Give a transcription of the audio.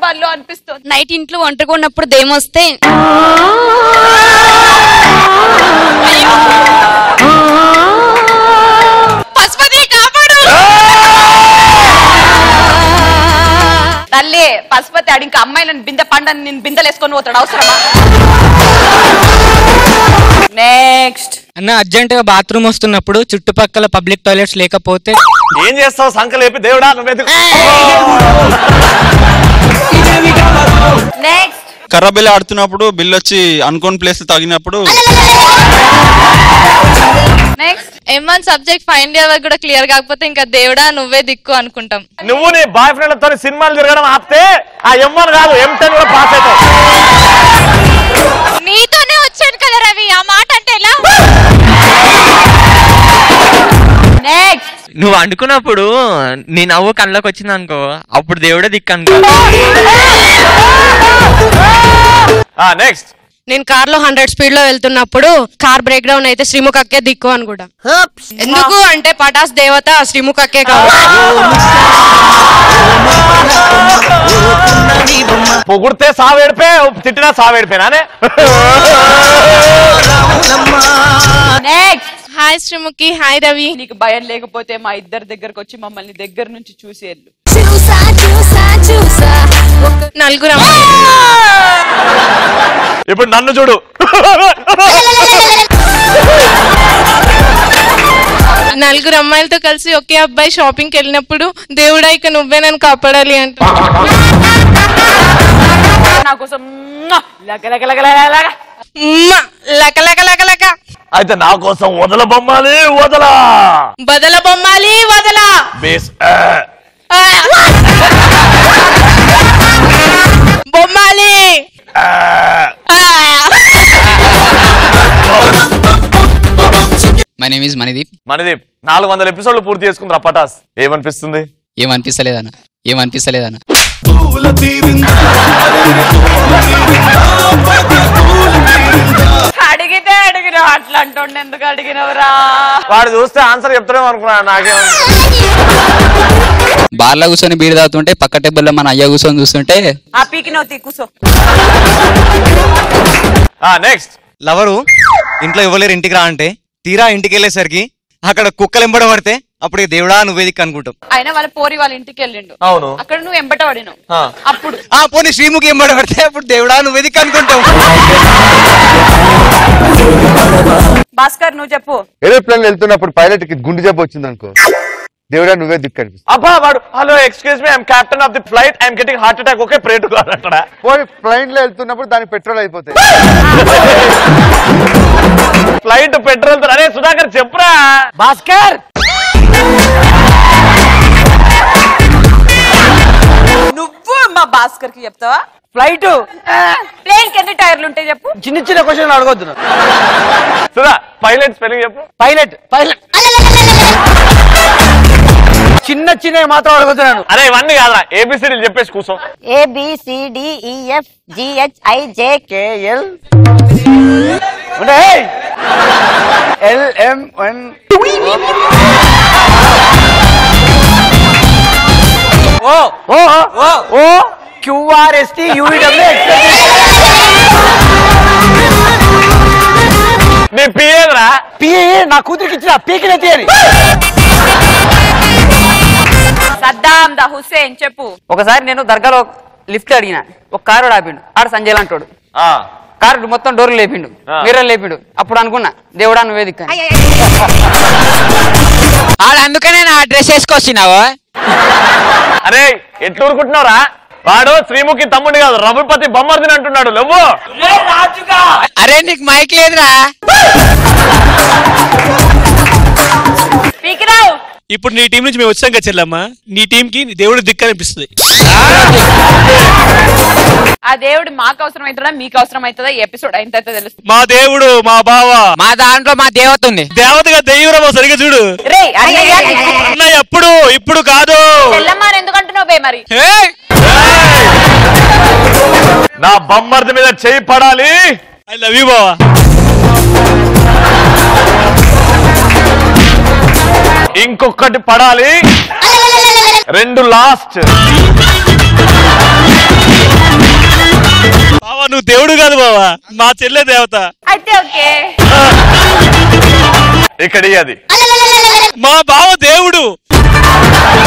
వాళ్ళు అనిపిస్తుంది నైట్ ఇంట్లో ఒంటరిగా ఉన్నప్పుడు దేమొస్తే పశుపతి కాపాడు తల్లి పశుపతి ఆడి ఇంకా అమ్మాయిలను బిందె పండని నేను బిందెలు వేసుకొని పోతాడు అవసరమా నెక్స్ట్ అన్న అర్జెంట్ గా బాత్రూమ్ వస్తున్నప్పుడు చుట్టుపక్కల పబ్లిక్ టాయిలెట్స్ లేకపోతే ఏం చేస్తావు సంకలేపి దేవుడా నువ్వెందుకు నెక్స్ట్ కర్ర బిల్ ఆడుతున్నప్పుడు బిల్ వచ్చి అనుకోని ప్లేస్ తగినప్పుడు నెక్స్ట్ ఎం సబ్జెక్ట్ ఫైనల్ ఇయర్ వరకు కూడా క్లియర్ కాకపోతే ఇంకా దేవుడా నువ్వే దిక్కు అనుకుంటాం నువ్వు నీ బాయ్ ఫ్రెండ్ తో సినిమాలు తిరగడం ఆపితే ఆ ఎం వన్ కాదు ఎం టెన్ కూడా పాస్ అవుతావు నీతోనే వచ్చాను కదా రవి ఆ మాట అంటే ఎలా నెక్స్ట్ నువ్వు అనుకున్నప్పుడు నీ నవ్వు కళ్ళకి వచ్చింది అనుకో అప్పుడు దేవుడే దిక్కు అనుకో నెక్స్ట్ నేను కార్ లో హండ్రెడ్ స్పీడ్ లో వెళ్తున్నప్పుడు కార్ బ్రేక్ డౌన్ అయితే శ్రీముఖ్ అక్కే దిక్కు అని కూడా ఎందుకు అంటే పటాస్ దేవత శ్రీముఖ్ అక్కే కాబట్టి పొగుడితే సావేడిపే తిట్టినా సావేడిపోయినానే next hi Sreemukhi hi Ravi నీకు భయం లేకపోతే మా ఇద్దరి దగ్గరకు వచ్చి మమ్మల్ని దగ్గర నుంచి చూసి వెళ్ళు నలుగురు ఇప్పుడు నన్ను చూడు నలుగురు అమ్మాయిలతో కలిసి ఒకే అబ్బాయి షాపింగ్కి వెళ్ళినప్పుడు దేవుడా ఇక నువ్వే నన్ను కాపాడాలి అంట నా కోసం మ్మ్, లగ లగ లగ లగ లగ. లక లక లక లక అయితే నా కోసం వదల బొమ్మాలి వదలా బదల బొమ్మాలి వదలా బేస్ ఆ. బొమ్మాలి ఆ. My name is Manideep Mandeep నాలుగు వందల ఎపిసోడ్లు పూర్తి చేసుకుంది పటాస్ ఏమనిపిస్తుంది ఏమనిపిస్తలేదన్న ఏమనిపిస్తలేదన్న అడిగితే అడిగినావు అట్లా అంటుండే ఎందుకు అడిగినవురా వాడు చూస్తే ఆన్సర్ చెప్తాడేమో అనుకున్నా నాకేమో బార్లో కూర్చొని బీర్ తాగుతుంటే పక్క టేబుల్లో మన అయ్య కూర్చొని చూస్తుంటే ఆ పీకినవు తీ కూసో నెక్స్ట్ లవరు ఇంట్లో ఇవ్వలేరు ఇంటికి రా అంటే తీరా ఇంటికి వెళ్ళేసరికి అక్కడ కుక్కలు ఎంబడ పడితే అప్పుడు ఇక దేవుడా నువ్వే దిక్కు అనుకుంటాం అయినా వాళ్ళ పోరి వాళ్ళ ఇంటికి వెళ్ళిండు అవును అక్కడ నువ్వు ఎంబట పడినావు ఆ. అప్పుడు ఆ పోనీ శ్రీముఖి ఎంబడ పడితే అప్పుడు దేవుడా నువ్వే దిక్కు అనుకుంటాం భాస్కర్ నువ్వు చెప్పు ఏరోప్లేన్ వెళ్తున్నప్పుడు పైలట్ కి గుండె జబ్బు వచ్చింది అనుకో దేవుడా నువ్వే దిక్కు అనిపిస్తుంది అబ్బా వాడు hello excuse me I'm captain of the flight I'm getting heart attack okay pray to god అంటాడా పోయి ప్లైన్ లో వెళ్తున్నప్పుడు దాని పెట్రోల్ అయిపోతాయి ఫ్లైట్ పెట్రోల్ అరే సుధాకర్ చెప్పురా భాస్కర్ నువ్వు మా భాస్కర్ కి చెప్తావా ఫ్లైట్ ప్లేన్ కి ఎన్ని టైర్లు ఉంటాయి చెప్పు చిన్న చిన్న క్వశ్చన్ అడగొద్దు నువ్వు. సుధా పైలట్ స్పెల్లింగ్ చెప్పు పైలట్ పైలట్ చిన్న చిన్న మాత్రం అడుగుతున్నాను అరే ఇవన్నీ కాదురా ఏబిసిడీలు చెప్పేసి కూర్చో A B C D E F G H I J K KL L M N O O O O QR ST UW నీ పిఏదిరా పిఏ నా కూతురికి ఇచ్చిన పీకినెత్తి అని సద్దాం దా హుస్సేన్ చెప్పు ఒకసారి నేను దర్గాలో లిఫ్ట్ అడిగిన ఒక కారు ఆపిండు ఆడు సంజయ్ అంటాడు కారు మొత్తం డోర్లు లేపిండు మీరే లేపిండు అప్పుడు అనుకున్నా దేవుడా నువ్వే దిక్కు అని. ఆడు అందుకనే నా డ్రెస్ వేసుకొచ్చినావు అరే ఎట్లు ఊరుకుంటున్నావురా వాడు శ్రీముఖి తమ్ముడు కాదు రఘుపతి బొమ్మర్దిని అంటున్నాడు నువ్వు అరే నీకు మైక్ లేదురా పీకిరావు ఇప్పుడు నీ టీం నుంచి మేము వచ్చాం కదా చెల్లమ్మ నీ టీం కి దేవుడు దిక్కు అనిపిస్తుంది ఆ దేవుడు మాకు అవసరం అవుతుందా మీకు అవసరం అవుతుందా ఈ ఎపిసోడ్ అయిన తర్వాత తెలుస్తుంది మా దేవుడు మా బావ మా దాంట్లో మా దేవత ఉంది దేవతగా దెయ్యం సరిగా చూడు రే అన్నయ్య అన్న ఎప్పుడు ఇప్పుడు కాదు తెల్లమ్మారు ఎందుకు అంటున్నావు బే మరి నా బొమ్మర్ది మీద చేయి పడాలి ఐ లవ్ యూ బావా ఇంకొకటి పడాలి రెండు లాస్ట్ నువ్వు దేవుడు కాదు బావా మా చెల్లె దేవత అయితే ఓకే ఇక్కడ అది మా బావ దేవుడు